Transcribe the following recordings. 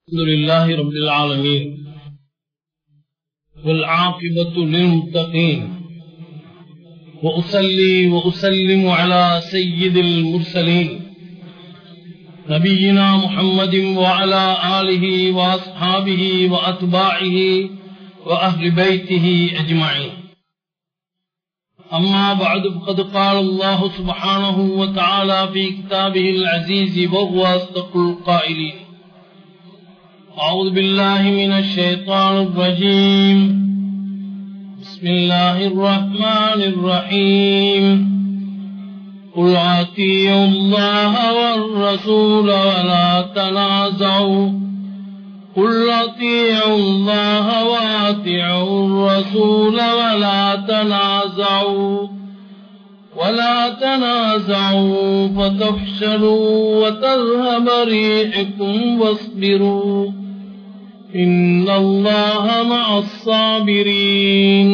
الحمد لله رب العالمين والعاقبة للمتقين وأصلي وأسلم على سيد المرسلين نبينا محمد وعلى آله وأصحابه وأتباعه وأهل بيته أجمعين أما بعد فقد قال الله سبحانه وتعالى في كتابه العزيز وهو أصدق القائلين أعوذ بالله من الشيطان الرجيم بسم الله الرحمن الرحيم قل أطيعوا الله والرسول ولا تنازعوا قل أطيعوا الله وأطيعوا الرسول ولا تنازعوا ولا تنازعوا فتفشلوا وتذهب ريحكم واصبروا إن الله مع الصابرين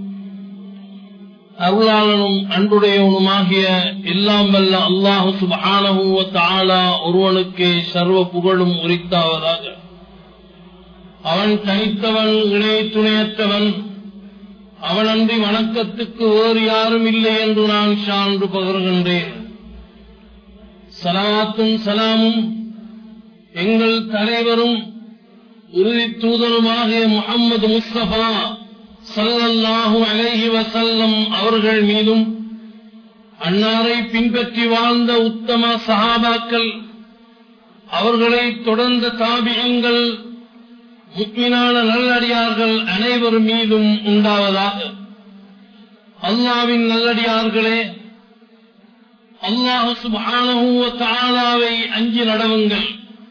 அருளாளனும் அன்புடையவனுமாகிய எல்லாம் வல்ல அல்லாஹு சுபஹானஹு வ தஆலா ஒருவனுக்கே சர்வ புகழும் உரித்தாவதாக அவன் தனித்தவன் இணை துணையற்றவன் அவனன்றி வணக்கத்துக்கு வேறு யாரும் இல்லை என்று நான் சான்று பகர்கின்றேன் சலாத்தும் சலாமும் எங்கள் தலைவரும் இறுதி தூதருமாகிய முகம்மது முஸ்தபா சல்லல்லாஹு அலைஹி வசல்லம் அவர்கள் மீதும் அன்னாரை பின்பற்றி வாழ்ந்த உத்தம சஹாபாக்கள் அவர்களை தொடர்ந்த தாபியங்கள் முக்மினான நல்லடியார்கள் அனைவர் மீதும் உண்டாவதாக அல்லாவின் நல்லடியார்களே அல்லாஹு சுபானஹுவ தாலாவை அஞ்சி நடவுங்கள்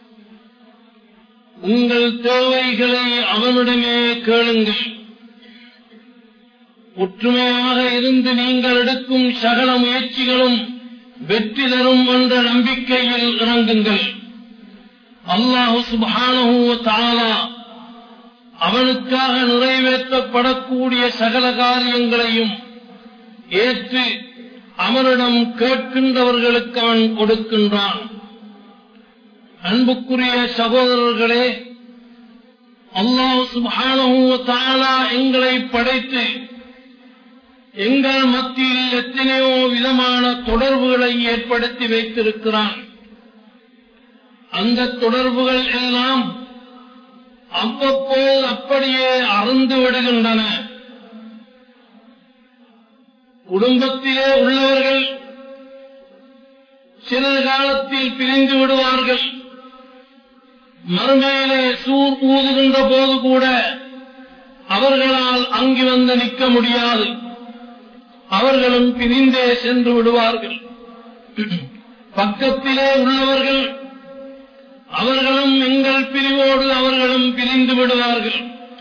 உங்கள் தேவைகளை அவனிடமே கேளுங்கள் ஒற்றுமையாக இருந்து நீங்கள் எடுக்கும் சகல முயற்சிகளும் வெற்றி தரும் என்ற நம்பிக்கையில் இறங்குங்கள் அல்லாஹு சுபானஹுவ தாலா அவனுக்காக நிறைவேற்றப்படக்கூடிய சகல காரியங்களையும் ஏற்று அவனிடம் கேட்கின்றவர்களுக்கு அவன் கொடுக்கின்றான் அன்புக்குரிய சகோதரர்களே அல்லாஹ் சுபானா எங்களை படைத்து எங்கள் மத்தியில் எத்தனையோ விதமான தொடர்புகளை ஏற்படுத்தி வைத்திருக்கிறான் அந்த தொடர்புகள் எல்லாம் அவ்வப்போது அப்படியே அறந்து விடுகின்றன குடும்பத்திலே உள்ளவர்கள் சில காலத்தில் பிரிந்து விடுவார்கள் மறுமையிலே சூர் ஊதுகின்ற போது கூட அவர்களால் அங்கு வந்து நிற்க முடியாது அவர்களும் பிரிந்தே சென்று விடுவார்கள் பக்கத்திலே உள்ளவர்கள் அவர்களும் எங்கள் பிரிவோடு அவர்களும் பிரிந்து விடுவார்கள்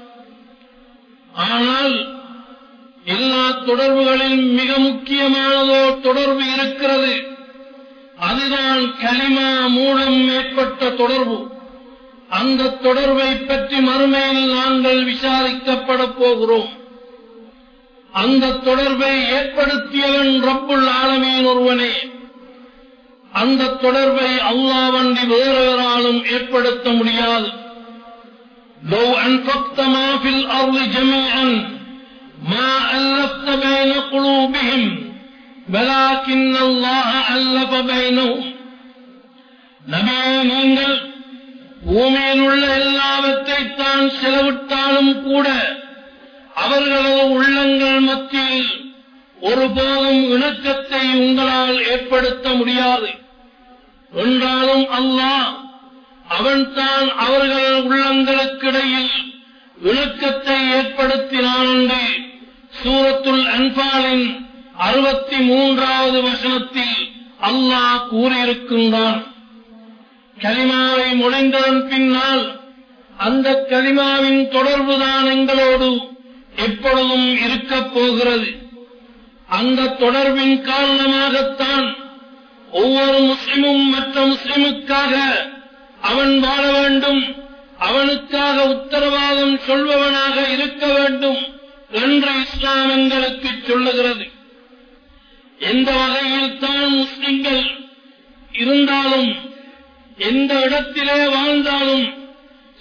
ஆனால் எல்லா தொடர்புகளிலும் மிக முக்கியமானதோ தொடர்பு இருக்கிறது அதுதான் களிமா மூலம் ஏற்பட்ட தொடர்பு அந்த தொடர்பை பற்றி மறுமையில் நாங்கள் விசாரிக்கப்பட போகிறோம் அந்த தொடர்பை ஏற்படுத்தியவன் ரப்புல் ஆலமீன் ஒருவனே அந்த தொடர்பை அல்லாவன்றி வேறொராலும் ஏற்படுத்த முடியாது لو أنفقت ما في الأرض جميعا ما ألفت بين قلوبهم ولكن الله ألف بينهم நபியே நீங்கள் பூமியில் உள்ள எல்லாவற்றை தான் செலவிட்டாலும் கூட அவர்களது உள்ளங்கள் மத்தியில் ஒருபோதும் இணக்கத்தை உங்களால் ஏற்படுத்த முடியாது என்றாலும் அல்லாஹ் அவன்தான் அவர்கள் உள்ளங்களுக்கிடையில் இணக்கத்தை ஏற்படுத்தினான் என்று சூரத்துல் அன்பாலின் அறுபத்தி மூன்றாவது வசனத்தில் அல்லாஹ் கூறியிருக்கின்றான் கலிமாவை முளைந்ததன் பின்னால் அந்த கலிமாவின் தொடர்புதான் எங்களோடு எப்பொழுதும் இருக்கப் போகிறது அந்த தொடர்பின் காரணமாகத்தான் ஒவ்வொரு முஸ்லிமும் மற்ற முஸ்லிமுக்காக அவன் வாழ வேண்டும் அவனுக்காக உத்தரவாதம் சொல்பவனாக இருக்க வேண்டும் என்று இஸ்லாம் எங்களுக்கு சொல்லுகிறது எந்த வகையில் தான் முஸ்லிம்கள் இருந்தாலும் எந்த இடத்திலே வாழ்ந்தாலும்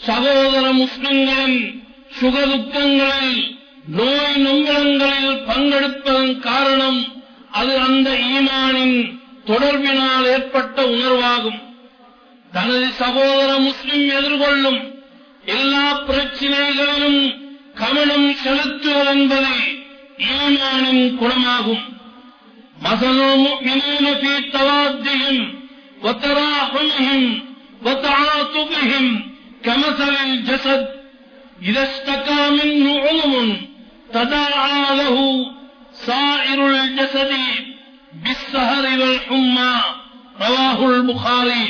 சகோதர முஸ்லிம்களின் சுகதுக்கங்களில் நோய் நொங்கலங்களில் பங்கெடுப்பதன் காரணம் அது அந்த ஈமானின் தொடர்பினால் ஏற்பட்ட உணர்வாகும் தனது சகோதர முஸ்லிம் எதிர்கொள்ளும் எல்லா பிரச்சினைகளிலும் கவனம் செலுத்துவதென்பது ஈமானின் குணமாகும் مثل المؤمنين في توادهم وتراحمهم وتعاطفهم كمثل الجسد إذا اشتكى منه عظم تداعى له سائر الجسد بالسهر والحمى رواه البخاري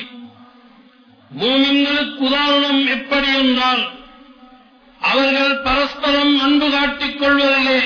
மூமின்களுக்கு உதாரணம் எப்படி என்றால் அவர்கள் பரஸ்பரம் அன்பு காட்டிக் கொள்வதிலே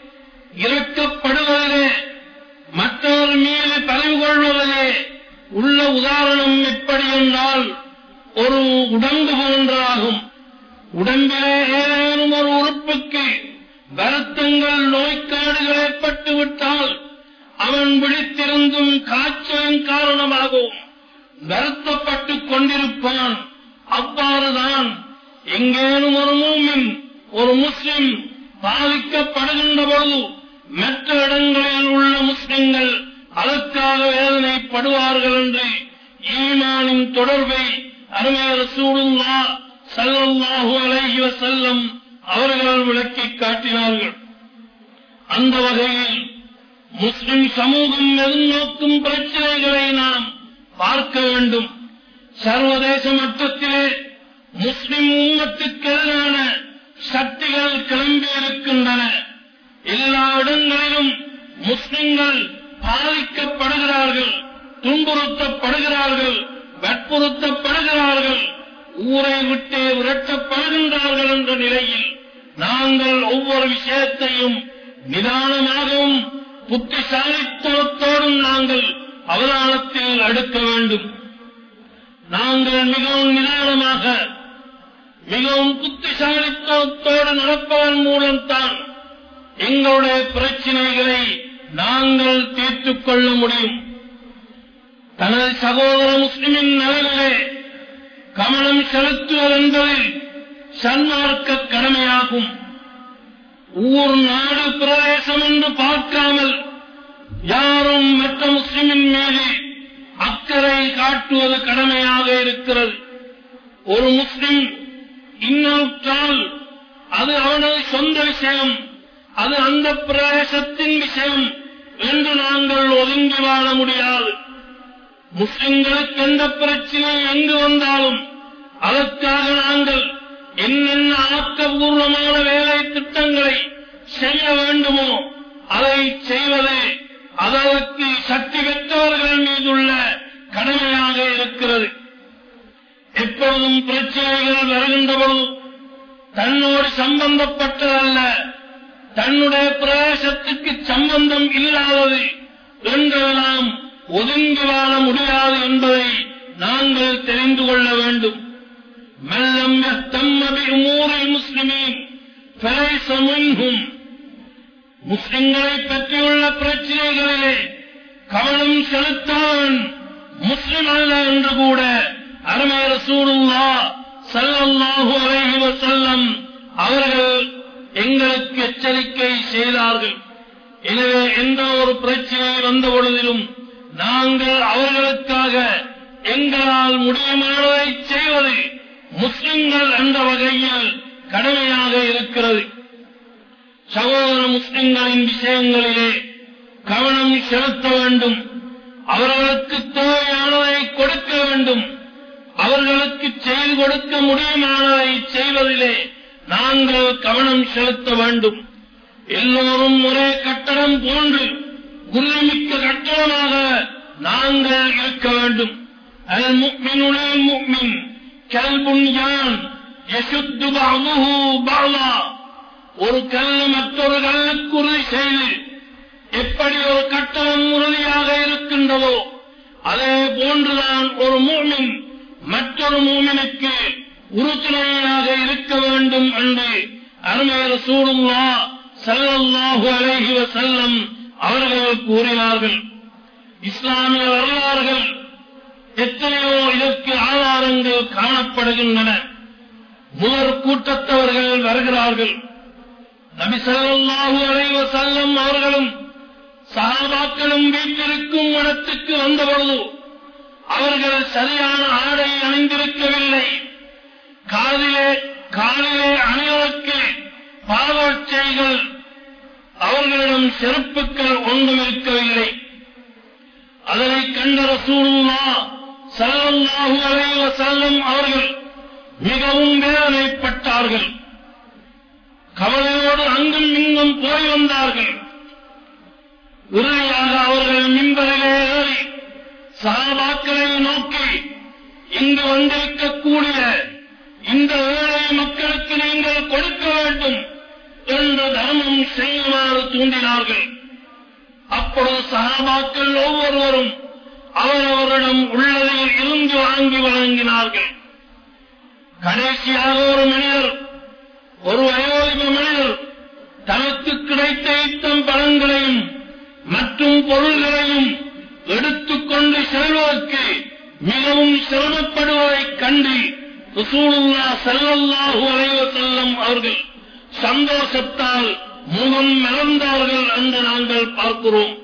இறக்கப்படுவதிலே மற்றவர் மீது பறிவு கொள்வதிலே உள்ள உதாரணம் எப்படி என்றால் ஒரு உடம்பு போன்றாகும் உடம்பிலே ஏதேனும் ஒரு உறுப்புக்கு வருத்தங்கள் நோய்க்காடுகள் ஏற்பட்டு விட்டால் அவன் விழித்திருந்தும் காய்ச்சலின் காரணமாகவும் வருத்தப்பட்டுக் கொண்டிருப்பான் அவ்வாறுதான் எங்கேனும் ஒரு மூமின் ஒரு முஸ்லிம் பாதிக்கப்படுகின்ற பொழுது மற்ற இடங்களில் உள்ள முஸ்லிம்கள் அதற்காக வேதனைப்படுவார்கள் என்று ஈமானின் தொடர்பை அருமையர் சூடுல்லா சல்லல்லாஹு அலைஹி வஸல்லம் அவர்கள் விளக்கிக் காட்டினார்கள் அந்த வகையில் முஸ்லிம் சமூகம் எதிர்நோக்கும் பிரச்சனைகளை நாம் பார்க்க வேண்டும் சர்வதேச மட்டத்திலே முஸ்லிம் உம்மத்துக்கு எதிரான சக்திகள் கிளம்பியிருக்கின்றன எல்லா இடங்களிலும் முஸ்லிம்கள் பாதிக்கப்படுகிறார்கள் துன்புறுத்தப்படுகிறார்கள் வற்புறுத்தப்படுகிறார்கள் ஊரை விட்டு விரட்டப்படுகின்றார்கள் என்ற நிலையில் நாங்கள் ஒவ்வொரு விஷயத்தையும் நிதானமாகவும் புத்திசாலித்தனத்தோடும் நாங்கள் அவதானத்தில் அடுக்க வேண்டும் நாங்கள் மிகவும் நிதானமாக மிகவும் புத்திசாலித்தனத்தோடு நடப்பதன் மூலம்தான் எங்களுடைய பிரச்சனைகளை நாங்கள் தீர்த்துக் கொள்ள முடியும் தனது சகோதர முஸ்லிமின் நலனிலே கவனம் செலுத்துவது என்பது சன்மார்க்க கடமையாகும் ஊர் நாடு பிரதேசம் என்று பார்க்காமல் யாரும் மற்ற முஸ்லிமின் மீது அக்கறை காட்டுவது கடமையாக இருக்கிறது ஒரு முஸ்லிம் இன்னொருத்தால் அது அவனது சொந்த விஷயம் அது அந்த பிரதேசத்தின் விஷயம் என்று நாங்கள் ஒதுங்கி வாழ முடியாது முஸ்லிம்களுக்கு எந்த பிரச்சனை எங்கு வந்தாலும் அதற்காக நாங்கள் என்னென்ன ஆக்கபூர்வமான வேலை திட்டங்களை செய்ய வேண்டுமோ அதை செய்வது அதற்கு சக்தி பெற்றவர்கள் மீதுள்ள கடமையாக இருக்கிறது எப்பொழுதும் பிரச்சனைகள் வருகின்ற பொழுது தன்னோடு சம்பந்தப்பட்டதல்ல தன்னுடைய பிரவேசத்துக்கு சம்பந்தம் இல்லாதது என்றெல்லாம் ஒதுங்கி வாழ முடியாது என்பதை நாங்கள் தெரிந்து கொள்ள வேண்டும் மெல்லம் எத்தம்மபி மூரை முஸ்லிமீன் فليس منهم முஸ்லிம்களை பற்றியுள்ள பிரச்சனைகளிலே கவனம் செலுத்தவன் முஸ்லிம் அல்ல என்று கூட அருமை ரசூலுல்லா ஸல்லல்லாஹு அலைஹி வஸல்லம் அவர்கள் எங்களுக்கு எச்சரிக்கை செய்தார்கள் எனவே எந்த ஒரு பிரச்சனை வந்த பொழுதிலும் நாங்கள் அவர்களுக்காக எங்களால் முடியுமானதை செய்வது முஸ்லிம்கள் என்ற வகையில் கடமையாக இருக்கிறது சகோதர முஸ்லிம்களின் விஷயங்களிலே கவனம் செலுத்த வேண்டும் அவர்களுக்கு தேவையானதை கொடுக்க வேண்டும் அவர்களுக்கு செய்து கொடுக்க முடியுமானதை செய்வதிலே நாங்கள் கவனம் செலுத்த வேண்டும் எல்லோரும் ஒரே கட்டடம் போன்று உறுதிமிக்க கட்டடமாக நாங்கள் இருக்க வேண்டும் அல் முக்மினுடைய முக்மின் கல்புன்யான் யசுத்து பாமுஹு பாலா ஒரு கல் மற்றொரு கல்லுக்கு உறுதி செய்து எப்படி ஒரு கட்டணம் உறுதியாக இருக்கின்றதோ அதே போன்றுதான் ஒரு மூமின் மற்றொரு மூமினுக்கு உறுதுணையாக இருக்க வேண்டும் என்று அருமையர் சூடுல்லா சல்லல்லாஹு அலைஹி வஸல்லம் அவர்கள் கூறினார்கள் இஸ்லாமிய வரலாறுகள் எத்தனையோ இதற்கு ஆதாரங்கள் காணப்படுகின்றன முதற் கூட்டத்தவர்கள் வருகிறார்கள் நபி ஸல்லல்லாஹு அலைஹி வஸல்லம் அவர்களும் சஹாபாக்களும் வீட்டிற்கும் இடத்துக்கு வந்தபொழுது அவர்கள் சரியான ஆடை அணிந்திருக்கவில்லை காதிலே காலிலே அணிவதற்கு பாதோச்சைகள் அவர்களிடம் செருப்புக்கள் ஒன்றும் இருக்கவில்லை அதனை கண்ட ரசூலுல்லா ஸல்லல்லாஹு அலைஹி வஸல்லம் அவர்கள் மிகவும் வேதனைப்பட்டார்கள் கவலையோடு அங்கும் இங்கும் போய் வந்தார்கள் இறுதியாக அவர்கள் மின்பரிலே ஏறி சகாபாக்களை நோக்கி இங்கு வந்திருக்கக்கூடிய இந்த ஏழை மக்களுக்கு நீங்கள் கொடுக்க வேண்டும் என்று தர்மம் செய்யுமாறு தூண்டினார்கள் அப்பொழுது சகாபாக்கள் ஒவ்வொருவரும் அவரவரிடம் உள்ளதில் இருந்து வாங்கி வழங்கினார்கள் கடைசியாக ஒரு மனிதர் ஒரு வயோதிப மனிதர் தனக்கு கிடைத்த இத்தம் பழங்களையும் மற்றும் பொருள்களையும் எடுத்துக்கொண்டு செல்வதற்கு மிகவும் சிரமப்படுவதைக் கண்டு ரசூலுல்லா ஸல்லல்லாஹு அலைஹி வஸல்லம் அவர்கள் சந்தோஷத்தால் முகம் மலர்ந்தார்கள் என்று நாங்கள் பார்க்கிறோம்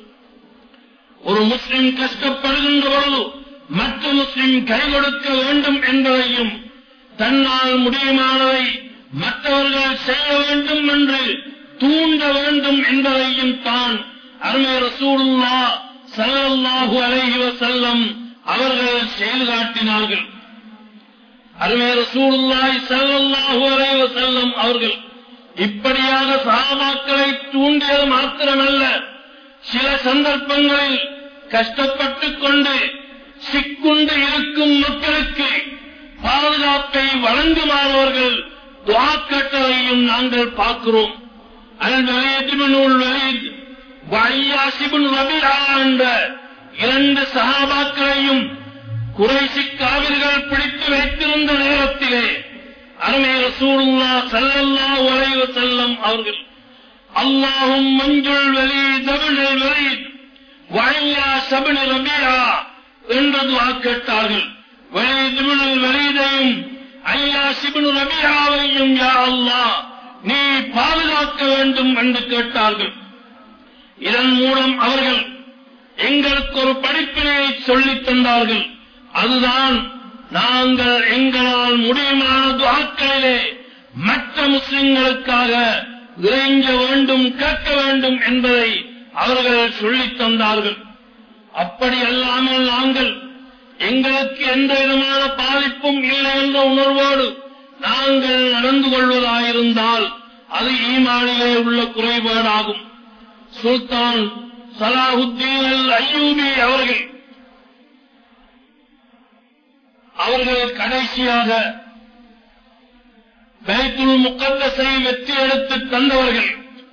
ஒரு முஸ்லிம் கஷ்டப்படுகின்ற பொழுது மற்ற முஸ்லிம் கை கொடுக்க வேண்டும் என்பதையும் தன்னால் முடியுமானதை மற்றவர்கள் செய்ய வேண்டும் என்று தூண்ட வேண்டும் என்பதையும் தான் அருமை ரசூலுல்லா ஸல்லல்லாஹு அலைஹி வஸல்லம் அவர்கள் செயல் காட்டினார்கள் அருமை ரசூலுல்லாஹி ஸல்லல்லாஹு அலைஹி வஸல்லம் அவர்கள் இப்படியாக சஹாபாக்களை தூண்டியது மாத்திரமல்ல சில சந்தர்ப்பங்களில் கஷ்டப்பட்டுக் கொண்டு சிக்குண்டு இருக்கும் மக்களுக்கு பாதுகாப்பை வழங்குமாறவர்கள் துவா கேட்டதையும் நாங்கள் பார்க்கிறோம் அல் வலியத்திபுல் வலித் வலியாசிபுன் ரபிரா என்ற இரண்டு சஹாபாக்களையும் குறைசி காவிர்கள் பிடித்து வைத்திருந்த நேரத்திலே அருமை ரசூலுல்லா ஸல்லல்லாஹு அலைஹி வஸல்லம் அவர்கள் அல்லாஹும் மஞ்சுள் வலீத் அப்னுல் வலீத் வலியா சப்னு ரபிரா என்று துஆ கேட்டார்கள் வலீத் இப்னுல் வலீதையும் ஐயா சிப்னு ரபிராவையும் யா அல்லாஹ் நீ பாதுகாக்க வேண்டும் என்று கேட்டார்கள் இதன் மூலம் அவர்கள் எங்களுக்கு ஒரு படிப்பினையை சொல்லித் தந்தார்கள் அதுதான் நாங்கள் எங்களால் முடியுமான துவாக்களிலே மற்ற முஸ்லிம்களுக்காக இறைஞ்ச வேண்டும் கேட்க வேண்டும் என்பதை அவர்கள் சொல்லித் தந்தார்கள் அப்படி அல்லாமல் நாங்கள் எங்களுக்கு எந்த விதமான பாதிப்பும் இல்லை என்ற உணர்வோடு நாங்கள் நடந்து கொள்வதாயிருந்தால் அது ஈமானிலே உள்ள குறைபாடாகும் சுல்தான் சலாஹுத்தீன் அல் அய்யூபி அவர்கள் அவர்கள் கடைசியாக பைத்துல் முக்கத்தஸை வெற்றி எடுத்து தந்தவர்கள்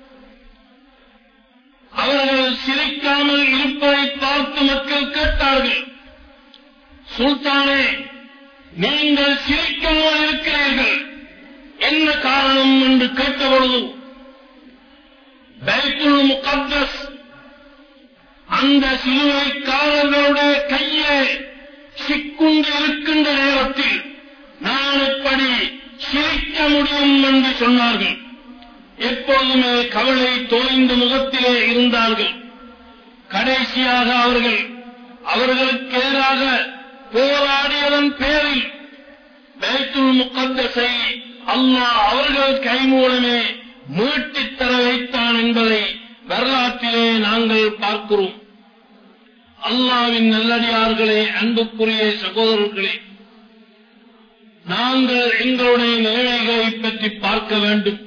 அவர்கள் சிரிக்காமல் இருப்பதை பார்த்து மக்கள் கேட்டார்கள் சுல்தானே நீங்கள் சிரிக்காமல் இருக்கிறீர்கள் என்ன காரணம் என்று கேட்டபொழுது பைத்துல் முகத்தஸ் அந்த சிலுவைக்காரர்களுடைய கையிலே சிக்குண்டு இருக்கின்ற நேரத்தில் நான் எப்படி சிரிக்க முடியும் என்று சொன்னார்கள் எப்போதுமே கவலை தோய்ந்த முகத்திலே இருந்தார்கள் கடைசியாக அவர்கள் அவர்களுக்கு எதிராக போராடியதன் பேரில் பைத்துல் முகத்தஸை அல்லாஹ் அவர்கள் கை மூலமே மீட்டித் தர வைத்தான் என்பதை வரலாற்றிலே நாங்கள் பார்க்கிறோம் அல்லாவின் நல்லடியார்களே அன்புக்குரிய சகோதரர்களே நாங்கள் எங்களுடைய நிலைமைகளை பற்றி பார்க்க வேண்டும்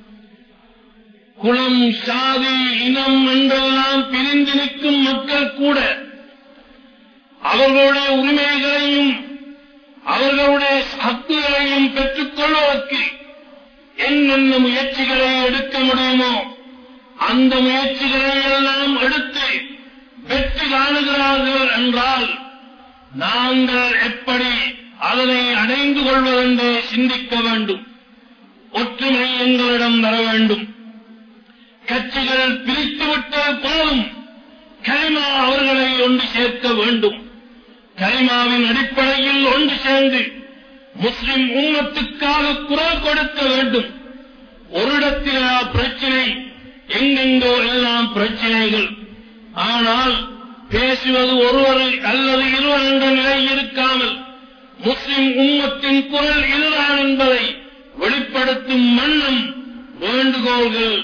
குலம் சாதி இனம் என்றெல்லாம் பிரிந்து நிற்கும் மக்கள் கூட அவர்களுடைய உரிமைகளையும் அவர்களுடைய ஹக்குகளையும் பெற்றுக் கொள்வதற்கு என்னென்ன முயற்சிகளை எடுக்க முடியுமோ அந்த முயற்சிகளை எல்லாம் எடுத்து வெற்றி காணுகிறார்கள் என்றால் நாங்கள் எப்படி அதனை அடைந்து கொள்வதென்றே சிந்திக்க வேண்டும் ஒற்றுமை எங்களிடம் வர வேண்டும் கட்சிகள் பிரித்துவிட்டால் போதும் கரிமா அவர்களை ஒன்று சேர்க்க வேண்டும் கரிமாவின் அடிப்படையில் ஒன்று சேர்ந்து முஸ்லிம் உம்மத்துக்காக குரல் கொடுக்க வேண்டும் ஒரு இடத்திலா பிரச்சனை எங்கெங்கோ எல்லாம் பிரச்சனைகள் ஆனால் பேசுவது ஒருவர் அல்லது இருவர் என்ற நிலை இருக்காமல் முஸ்லிம் உம்மத்தின் குரல் இதுதான் என்பதை வெளிப்படுத்தும் மன்னம் வேண்டுகோள்கள்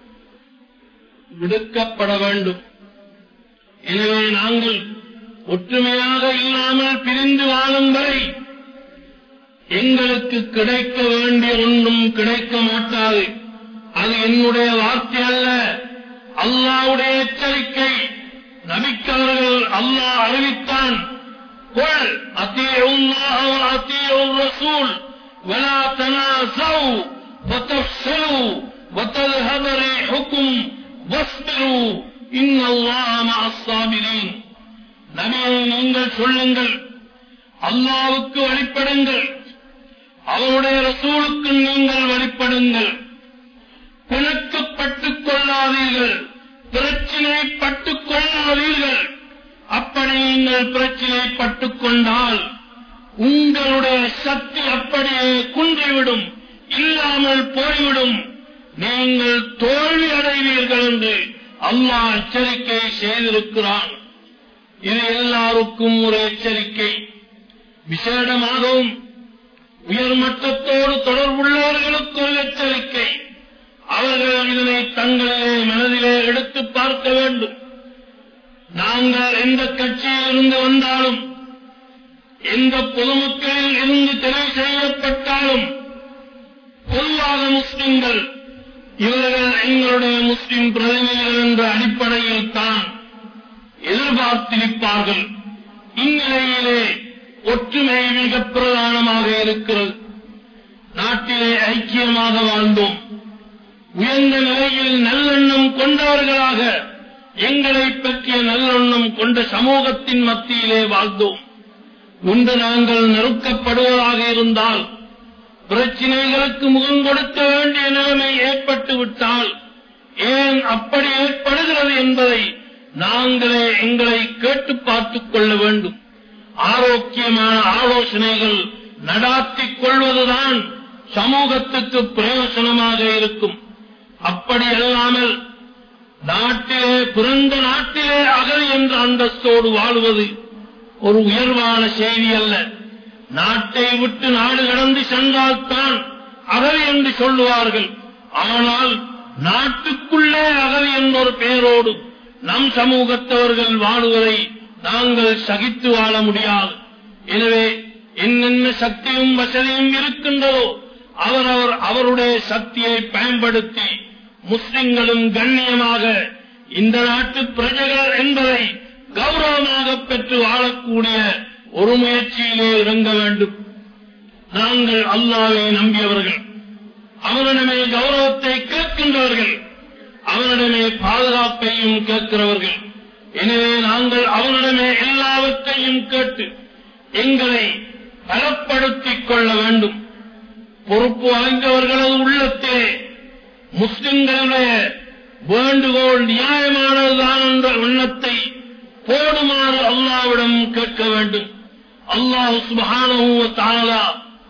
விடுக்கப்பட வேண்டும் எனவே நாங்கள் ஒற்றுமையாக இல்லாமல் பிரிந்து வாழும் வரை எங்களுக்கு கிடைக்க வேண்டிய ஒன்றும் கிடைக்க மாட்டாது அது என்னுடைய வார்த்தை அல்ல அல்லாவுடைய எச்சரிக்கை நபிக்காரர்கள் அல்லாஹ் அறிவித்தான் قل أطيعوا الله وأطيعوا الرسول ولا تنازعوا وتفشلوا وتذهب ريحكم واصبروا إن الله مع الصابرين நபியை நீங்கள் சொல்லுங்கள் அல்லாவுக்கு வழிபடுங்கள் அவருடைய ரசூலுக்கு நீங்கள் வழிபடுங்கள் பிணக்கப்பட்டுக் கொள்ளாதீர்கள் பிரச்சினைப்பட்டுக் கொள்ளாதீர்கள் அப்படி நீங்கள் பிரச்சினைப்பட்டுக் கொண்டால் உங்களுடைய சக்தி அப்படியே குன்றிவிடும் இல்லாமல் போய்விடும் நீங்கள் தோல்வி அடைவீர்கள் என்று அல்லாஹ் எச்சரிக்கை செய்திருக்கிறான் இது எல்லாருக்கும் ஒரு எச்சரிக்கை விசேடமாகவும் உயர்மட்டத்தோடு தொடர்புள்ளவர்களுக்கு ஒரு எச்சரிக்கை அவர்கள் இதனை தங்களிலே மனதிலே எடுத்து பார்க்க வேண்டும் நாங்கள் எந்த கட்சியில் இருந்து வந்தாலும் எந்த பொதுமக்களில் இருந்து தெரிவு செய்யப்பட்டாலும் பொதுவாக முஸ்லிம்கள் இவர்கள் எங்களுடைய முஸ்லிம் பிரதிநிதிகள் என்ற அடிப்படையில் தான் எதிர்பார்த்திருப்பார்கள் இந்நிலையிலே ஒற்றுமை மிக பிரதானமாக இருக்கிறது நாட்டிலே ஐக்கியமாக வாழ்ந்தோம் உயர்ந்த நிலையில் நல்லெண்ணம் கொண்டவர்களாக எங்களை பற்றிய நல்லெண்ணம் கொண்ட சமூகத்தின் மத்தியிலே வாழ்ந்தோம் முன்பு நாங்கள் நெருக்கப்படுவதாக இருந்தால் பிரச்சினைகளுக்கு முகம் கொடுக்க வேண்டிய நிலைமை ஏற்பட்டு விட்டால் ஏன் அப்படி ஏற்படுகிறது என்பதை நாங்களே எங்களை கேட்டு பார்த்துக் கொள்ள வேண்டும் ஆரோக்கியமான ஆலோசனைகள் நடாத்திக் கொள்வதுதான் சமூகத்துக்கு பிரயோசனமாக இருக்கும் அப்படி அல்லாமல் நாட்டிலே பிறந்த நாட்டிலே அகல் என்ற அந்தஸ்தோடு வாழ்வது ஒரு உயர்வான செய்தி அல்ல நாட்டை விட்டு நாடு கடந்து சென்றால்தான் அகல் என்று சொல்லுவார்கள் ஆனால் நாட்டுக்குள்ளே அகல் என்ற ஒரு பெயரோடு நம் சமூகத்தவர்கள் வாழுவதை நாங்கள் சகித்து வாழ முடியாது எனவே என்னென்ன சக்தியும் வசதியும் இருக்கின்றதோ அவரவர் அவருடைய சக்தியை பயன்படுத்தி முஸ்லிம்களும் கண்ணியமாக இந்த நாட்டு பிரஜைகள் என்பதை கௌரவமாக பெற்று வாழக்கூடிய ஒரு முயற்சியிலே இறங்க வேண்டும் நாங்கள் அல்லாவை நம்பியவர்கள் அவரிடமே கௌரவத்தை கேட்கின்றவர்கள் அவரிடமே பாதுகாப்பையும் கேட்கிறவர்கள் எனவே நாங்கள் அவரிடமே எல்லாவற்றையும் கேட்டு எங்களை பலப்படுத்திக் கொள்ள வேண்டும் பொறுப்பு வாய்ந்தவர்களது உள்ளத்திலே முஸ்லிம்களுடைய வேண்டுகோள் நியாயமானதுதான் என்ற எண்ணத்தை போடுமாறு அல்லாவிடம் கேட்க வேண்டும் அல்லாஹ் சுபஹானஹு தாலா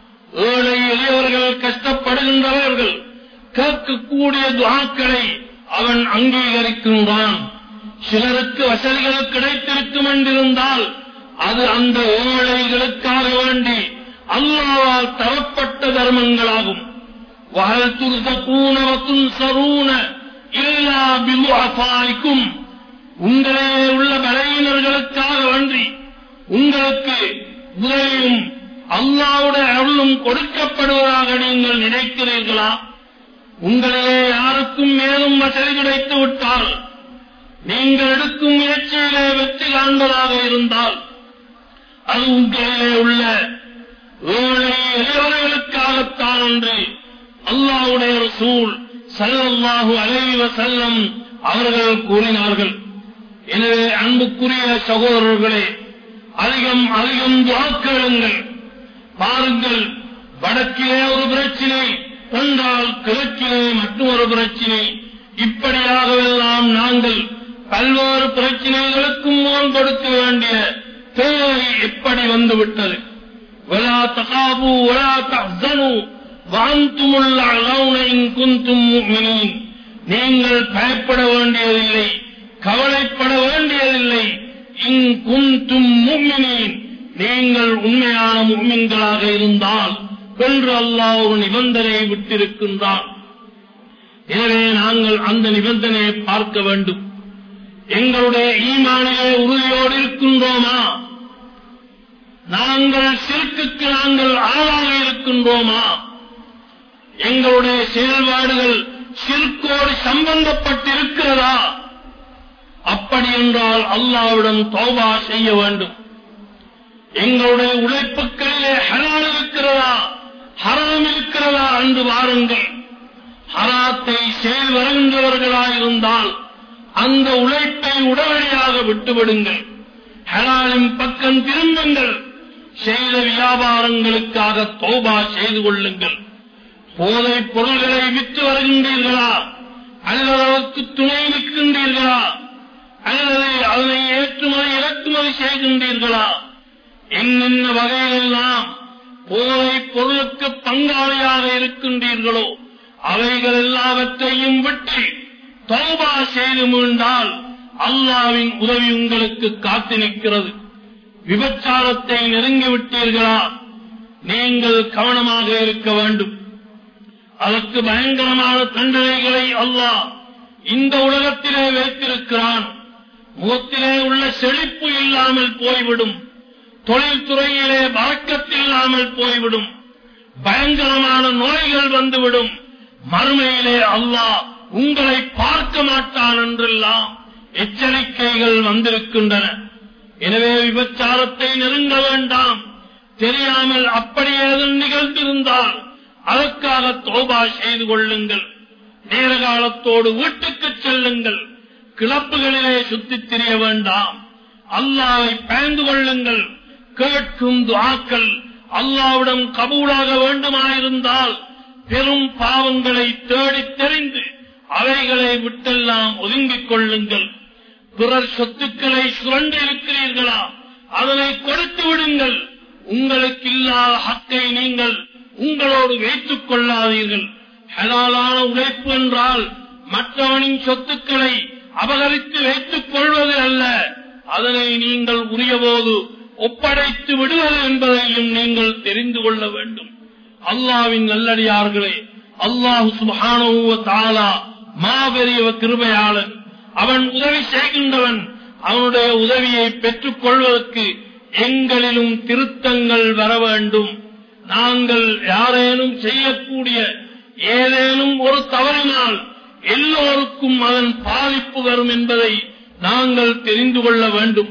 ஏழை எளியவர்கள் கஷ்டப்படுகின்றவர்கள் கேட்கக்கூடிய துவாக்களை அவன் அங்கீகரிக்கின்றான் சிலருக்கு வசதிகள் கிடைத்திருக்கும் என்றிருந்தால் அது அந்த ஏழைகளுக்காக வேண்டி அல்லாவால் தரப்பட்ட தர்மங்களாகும் وهل ترزقون وتنصرون إلا بضعفائكم உங்களே உள்ள பலையினர்களுக்காக வேண்டி உங்களுக்கு உதவியும் அல்லாவுடைய அருளும் கொடுக்கப்படுவதாக நீங்கள் நினைக்கிறீர்களா உங்களிலே யாருக்கும் மேலும் வசதி கிடைத்து விட்டால் நீங்கள் எடுக்கும் முயற்சியிலே வெற்றி காண்பதாக இருந்தால் அது உங்களிலே உள்ள ஏழை எளியவர்களுக்காகத்தான் என்று அல்லாவுடைய சூழ் சல்லல்லாஹு அலைவ செல்லம் அவர்கள் கூறினார்கள் எனவே அன்புக்குரிய சகோதரர்களே அதிகம் அதிகம் வாக்களுங்கள் பாருங்கள் வடக்கிலே ஒரு பிரச்சினை என்றால் கிழக்கிலே மற்றொரு பிரச்சினை இப்படியாகவெல்லாம் நாங்கள் பல்வேறு பிரச்சினைகளுக்கும் முகம் கொடுக்க வேண்டிய தேவை எப்படி வந்துவிட்டது ولا تخافوا ولا تحزنوا وأنتم الأعلون إن كنتم مؤمنين நீங்கள் பயப்பட வேண்டியதில்லை கவலைப்பட வேண்டியதில்லை இன் குந்தும் முக்மினீன் நீங்கள் உண்மையான முக்மின்களாக இருந்தால் என்று அல்லாஹ் ஒரு நிபந்தனையை விட்டிருக்கின்றான் எனவே நாங்கள் அந்த நிபந்தனையை பார்க்க வேண்டும் எங்களுடைய ஈமானிலே உறுதியோடு இருக்கின்றோமா நாங்கள் சிறுக்குக்கு நாங்கள் ஆளாக இருக்கின்றோமா எங்களுடைய செயல்பாடுகள் சிறுக்கோடு சம்பந்தப்பட்டிருக்கிறதா அப்படி என்றால் அல்லாவிடம் தௌபா செய்ய வேண்டும் எங்களுடைய உழைப்புகளிலே ஹலால் இருக்கிறதா ஹராம் இருக்கிறதா என்று வாருங்கள் ஹராத்தை செயல் வருகின்றவர்களாயிருந்தால் அந்த உழைப்பை உடனடியாக விட்டுவிடுங்கள் ஹலாலின் பக்கம் திரும்புங்கள் செய்த வியாபாரங்களுக்காக தோபா செய்து கொள்ளுங்கள் போதைப் பொருள்களை விற்று வருகின்றீர்களா அல்லது அதற்கு துணை விற்கின்றீர்களா அல்லது அதனை ஏற்றுமதி இறக்குமதி செய்கின்றீர்களா என்னென்ன வகைகளெல்லாம் போதைப் பொருளுக்கு பங்காளியாக இருக்கின்றீர்களோ அவைகள் எல்லாவற்றையும் விட்டு தௌபா செய்து மீண்டால் அல்லாவின் உதவி உங்களுக்கு காத்து நிற்கிறது விபச்சாரத்தை நெருங்கிவிட்டீர்களா நீங்கள் கவனமாக இருக்க வேண்டும் அதற்கு பயங்கரமான தண்டனைகளை அல்லாஹ் இந்த உலகத்திலே வைத்திருக்கிறான் முகத்திலே உள்ள செழிப்பு இல்லாமல் போய்விடும் தொழில்துறையிலே வழக்கத்தில்லாமல் போய்விடும் பயங்கரமான நோய்கள் வந்துவிடும் மறுமையிலே அல்லாஹ் உங்களை பார்க்க மாட்டான் என்றெல்லாம் எச்சரிக்கைகள் வந்திருக்கின்றன எனவே விபச்சாரத்தை நெருங்க வேண்டாம் தெரியாமல் அப்படி ஏதும் நிகழ்ந்திருந்தால் அதற்காக தோபா செய்து கொள்ளுங்கள் நேர காலத்தோடு வீட்டுக்கு செல்லுங்கள் கிளப்புகளிலே சுத்தித் திரிய வேண்டாம் அல்லாவை பயந்து கொள்ளுங்கள் கேட்கும் துவாக்கள் அல்லாவிடம் கபூலாக வேண்டுமாயிருந்தால் பெரும் பாவங்களை தேடித் தெரிந்து அவைகளை விட்டெல்லாம் ஒதுங்கிக் கொள்ளுங்கள் பிறர் சொத்துக்களை சுரண்டி இருக்கிறீர்களா அதனை கொடுத்து விடுங்கள் உங்களுக்கு இல்லாத ஹக்கை நீங்கள் உங்களோடு வைத்துக் கொள்ளாதீர்கள் ஹலாலான உழைப்பு என்றால் மற்றவனின் சொத்துக்களை அபகரித்து வைத்துக் கொள்வது அல்ல அதனை நீங்கள் உரியபோது ஒப்படைத்து விடுவது என்பதையும் நீங்கள் தெரிந்து கொள்ள வேண்டும் அல்லாவின் நல்லடியார்களே அல்லாஹு சுபானுவ தாலா மாபெரிய கிருபையாளன் அவன் உதவி செய்கின்றவன் அவனுடைய உதவியை பெற்றுக் கொள்வதற்கு எங்களிலும் திருத்தங்கள் வர வேண்டும் நாங்கள் யாரேனும் செய்யக்கூடிய ஏதேனும் ஒரு தவறினால் எல்லோருக்கும் அதன் பாதிப்பு வரும் என்பதை நாங்கள் தெரிந்து கொள்ள வேண்டும்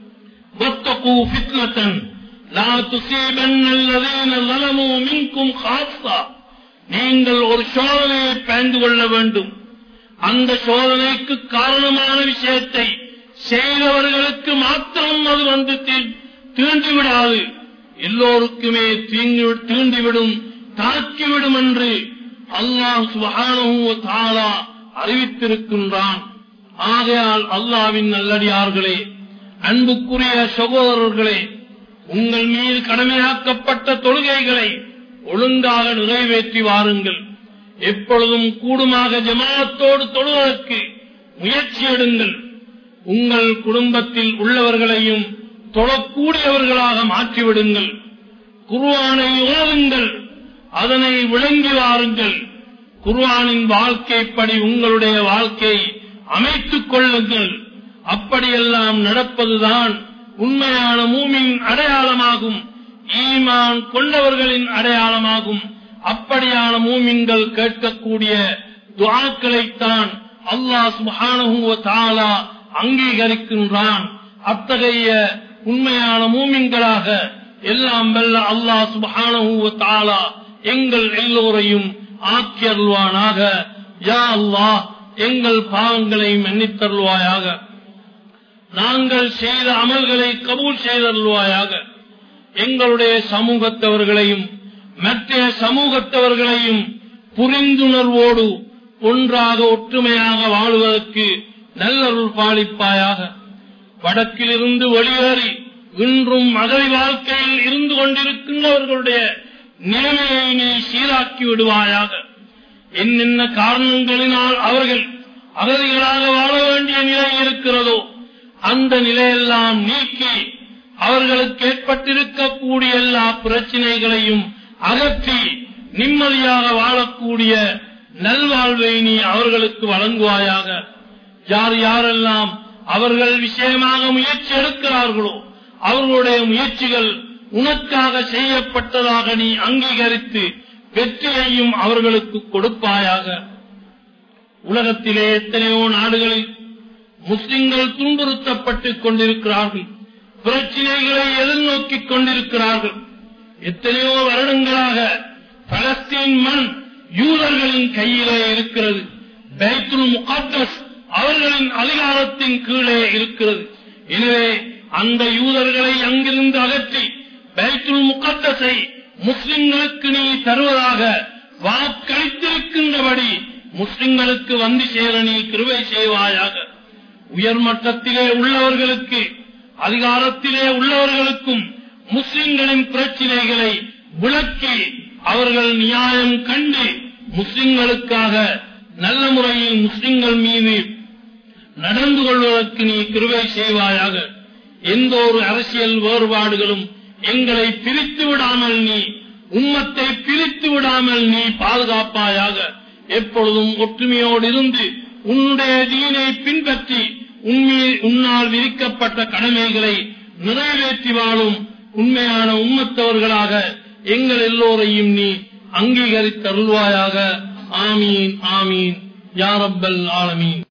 واتقوا فتنة لا تصيبن الذين ظلموا منكم خاصة நீங்கள் ஒரு சோதனையை பயந்து கொள்ள வேண்டும் அந்த சோதனைக்கு காரணமான விஷயத்தை செய்தவர்களுக்கு மாத்திரம் அது வந்து தீ- தீண்டிவிடாது எல்லோருக்குமே தீங்கு- தீண்டிவிடும் தாக்கிவிடும் என்று அல்லாஹ் சுபஹானஹு வ தஆலா அறிவித்திருக்கின்றான் ஆகையால் அல்லாவின் நல்லடியார்களே அன்புக்குரிய சகோதரர்களே உங்கள் மீது கடமையாக்கப்பட்ட தொழுகைகளை ஒழுங்காக நிறைவேற்றி வாருங்கள் எப்பொழுதும் கூடுமாக ஜமாத்தோடு தொழுவதற்கு முயற்சி எடுங்கள் உங்கள் குடும்பத்தில் உள்ளவர்களையும் தொழக்கூடியவர்களாக மாற்றிவிடுங்கள் குர்ஆனை ஓதுங்கள் அதனை விளங்கி வாருங்கள் குர்ஆனின் வாழ்க்கைப்படி உங்களுடைய வாழ்க்கை அமைத்துக் கொள்ளுங்கள் அப்படியெல்லாம் நடப்பதுதான் உண்மையான மூமின் அடையாளமாகும் ஈமான் கொண்டவர்களின் அடையாளமாகும் அப்படியான மூமின்கள் கேட்கக்கூடிய துஆக்களைத்தான் அல்லாஹ் சுப்ஹானஹு வ தஆலா அங்கீகரிக்கின்றான் அத்தகைய உண்மையான மூமின்களாக எல்லாம் வல்ல அல்லாஹ் சுப்ஹானஹு வ தஆலா எங்கள் எல்லோரையும் ஆக்கி அருள்வானாக யா அல்லாஹ் எங்கள் பாவங்களை மன்னித்தருள்வாயாக நாங்கள் செய்த அமல்களை கபூல் செய்தருள்வாயாக எங்களுடைய சமூகத்தவர்களையும் மற்ற சமூகத்தவர்களையும் புரிந்துணர்வோடு ஒன்றாக ஒற்றுமையாக வாழுவதற்கு நல்லருள் பாலிப்பாயாக வடக்கிலிருந்து வெளியேறி இன்றும் அகதி வாழ்க்கையில் இருந்து கொண்டிருக்கின்றவர்களுடைய நிலைமையை நீ சீராக்கி விடுவாயாக என்னென்ன காரணங்களினால் அவர்கள் அகதிகளாக வாழ வேண்டிய நிலை இருக்கிறதோ அந்த நிலையெல்லாம் நீக்கி அவர்களுக்கு ஏற்பட்டிருக்கக்கூடிய எல்லா பிரச்சனைகளையும் அகற்றி நிம்மதியாக வாழக்கூடிய நல்வாழ்வை நீ அவர்களுக்கு வழங்குவாயாக யார் யாரெல்லாம் அவர்கள் விஷயமாக முயற்சி எடுக்கிறார்களோ அவர்களுடைய முயற்சிகள் உனக்காக செய்யப்பட்டதாக நீ அங்கீகரித்து வெற்றியையும் அவர்களுக்கு கொடுப்பாயாக உலகத்திலே எத்தனையோ நாடுகளில் முஸ்லிம்கள் துன்புறுத்தப்பட்டுக் கொண்டிருக்கிறார்கள் பிரச்சினைகளை எதிர்நோக்கிக் கொண்டிருக்கிறார்கள் எத்தனையோ வருடங்களாக பலஸ்தீன் மண் யூதர்களின் கையிலே இருக்கிறது பைத்துல் முகாத்தஸ் அவர்களின் அதிகாரத்தின் கீழே இருக்கிறது எனவே அந்த யூதர்களை அங்கிருந்து அகற்றி பைத்துல் முகத்தஸை முஸ்லிம்களுக்கு நீ தருவதாக வாக்களித்திருக்கின்றபடி முஸ்லிம்களுக்கு வந்து சேர நீ கிருவை செய்வாயாக உயர்மட்டத்திலே உள்ளவர்களுக்கு அதிகாரத்திலே உள்ளவர்களுக்கும் முஸ்லிம்களின் பிரச்சினைகளை விளக்கி அவர்கள் நியாயம் கண்டு முஸ்லிம்களுக்காக நல்ல முறையில் முஸ்லிம்கள் மீது நடந்து கொள்வதற்கு நீ கிருவை செய்வாயாக எந்த ஒரு அரசியல் வேறுபாடுகளும் எங்களை பிரித்து விடாமல் நீ உம்மத்தை பிரித்து விடாமல் நீ பாதுகாப்பாயாக எப்பொழுதும் ஒற்றுமையோடு இருந்து உன்னுடைய தீனை பின்பற்றி உண்மையை உன்னால் விதிக்கப்பட்ட கடமைகளை நிறைவேற்றி வாழும் உண்மையான உம்மத்தவர்களாக எங்கள் எல்லோரையும் நீ அங்கீகரித்தருள்வாயாக ஆமீன் ஆமீன் யாரப்பல் ஆலமீன்